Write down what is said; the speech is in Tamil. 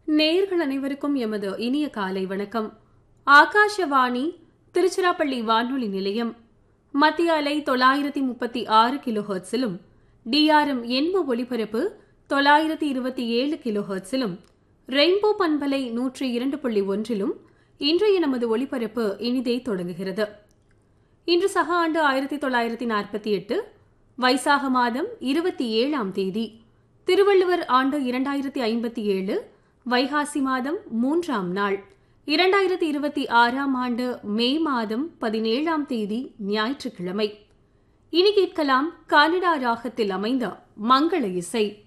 நேயர்கள் அனைவருக்கும் எமது இனிய காலை வணக்கம் ஆகாஷவாணி திருச்சிராப்பள்ளி வானொலி நிலையம் மத்திய அலை தொள்ளாயிரத்தி முப்பத்தி ஆறு கிலோ ஹெர்ட்ஸிலும் டிஆர்எம் எண்ப ஒலிபரப்பு தொள்ளாயிரத்தி இருபத்தி ஏழு கிலோ ஹெர்ட்ஸிலும் ரெயின்போ பண்பலை நூற்றி இரண்டு புள்ளி ஒன்றிலும் இன்றைய நமது ஒலிபரப்பு இனிதே தொடங்குகிறது இன்று சக ஆண்டு ஆயிரத்தி தொள்ளாயிரத்தி நாற்பத்தி எட்டு வைசாக மாதம் இருபத்தி ஏழாம் தேதி திருவள்ளுவர் ஆண்டு இரண்டாயிரத்தி ஐம்பத்தி ஏழு வைகாசி மாதம் மூன்றாம் நாள் இரண்டாயிரத்தி இருபத்தி ஆறாம் ஆண்டு மே மாதம் பதினேழாம் தேதி ஞாயிற்றுக்கிழமை இனி கேட்கலாம் கனடா ராகத்தில் அமைந்த மங்கள இசை